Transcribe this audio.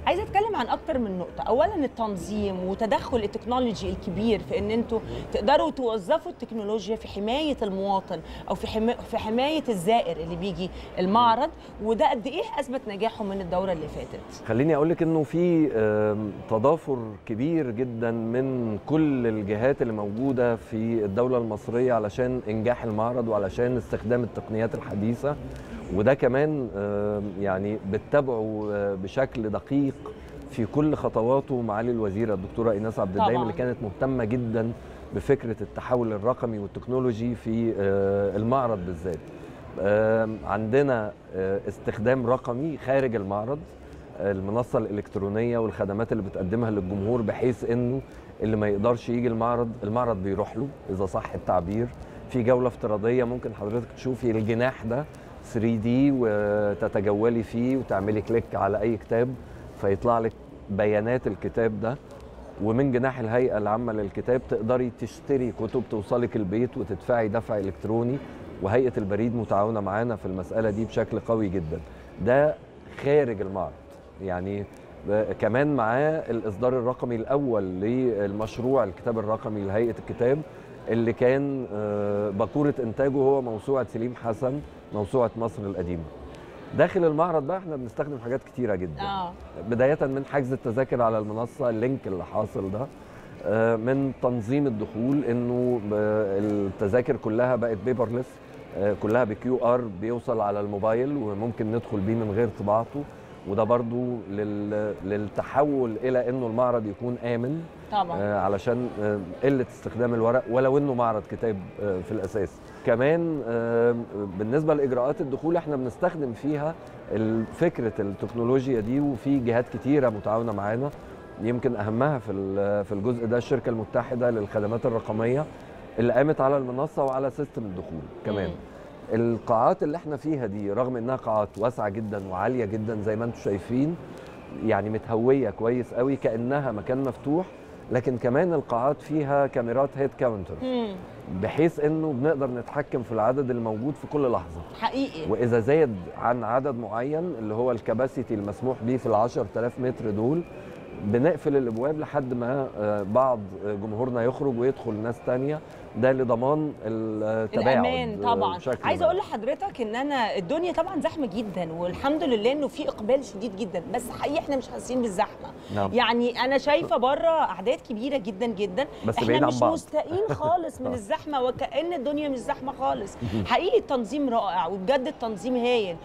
عايزه اتكلم عن اكتر من نقطه اولا التنظيم وتدخل التكنولوجي الكبير في ان انتوا تقدروا توظفوا التكنولوجيا في حمايه المواطن او في حما- في حمايه الزائر اللي بيجي المعرض وده قد ايه اثبت نجاحه من الدوره اللي فاتت خليني اقول لك انه في آم، تضافر كبير جدا من كل الجهات اللي موجوده في الدوله المصريه علشان انجاح المعرض وعلشان استخدام التقنيات الحديثه وده كمان آم، يعني بتتابعه آه، بشكل دقيق في كل خطواته معالي الوزيره الدكتوره ايناس عبد الدايم طبعاً. اللي كانت مهتمه جدا بفكره التحول الرقمي والتكنولوجي في آه، المعرض بالذات آم، عندنا آه، استخدام رقمي خارج المعرض المنصة الإلكترونية والخدمات اللي بتقدمها للجمهور بحيث إنه اللي ما يقدرش يجي المعرض المعرض بيروح له إذا صح التعبير في جولة افتراضية ممكن حضرتك تشوفي الجناح ده 3 دي وتتجولي فيه وتعملي كليك على أي كتاب فيطلع لك بيانات الكتاب ده ومن جناح الهيئة العامة للكتاب تقدري تشتري كتب توصلك البيت وتدفعي دفع إلكتروني وهيئة البريد متعاونة معانا في المسألة دي بشكل قوي جدا ده خارج المعرض يعني ب- كمان معاه الإصدار الرقمي الأول للمشروع الكتاب الرقمي لهيئة الكتاب اللي كان آه، بقورة إنتاجه هو موسوعة سليم حسن موسوعة مصر القديمة داخل المعرض بقى احنا بنستخدم حاجات كتيرة جدا اه بداية من حجز التذاكر على المنصة اللينك اللي حاصل ده آه، من تنظيم الدخول انه ب- التذاكر كلها بقت بيبرلس كلها بكيو ار بيوصل على الموبايل وممكن ندخل بيه من غير طباعته وده برضو لل- للتحول الى انه المعرض يكون امن طبعا آه، علشان آه، قله استخدام الورق ولو انه معرض كتاب آه، في الاساس كمان آه، بالنسبه لاجراءات الدخول احنا بنستخدم فيها ال- فكره التكنولوجيا دي وفي جهات كتيره متعاونه معانا يمكن اهمها في ال- في الجزء ده الشركه المتحده للخدمات الرقميه اللي قامت على المنصه وعلى سيستم الدخول كمان مم. القاعات اللي احنا فيها دي رغم انها قاعات واسعه جدا وعاليه جدا زي ما انتم شايفين يعني متهويه كويس قوي كانها مكان مفتوح لكن كمان القاعات فيها كاميرات هيد كاونتر مم. بحيث انه بنقدر نتحكم في العدد الموجود في كل لحظه حقيقي واذا زاد عن عدد معين اللي هو الكباسيتي المسموح به في ال 10000 متر دول بنقفل الابواب لحد ما آه، بعض جمهورنا يخرج ويدخل ناس تانية ده لضمان التباعد الامان طبعا بشكل عايزه ما. اقول لحضرتك ان انا الدنيا طبعا زحمه جدا والحمد لله انه في اقبال شديد جدا بس حقيقي احنا مش حاسين بالزحمه نعم. يعني انا شايفه بره اعداد كبيره جدا جدا بس احنا بعيد عن مش بعض. مستائين خالص من الزحمه وكأن الدنيا مش زحمه خالص حقيقي التنظيم رائع وبجد التنظيم هايل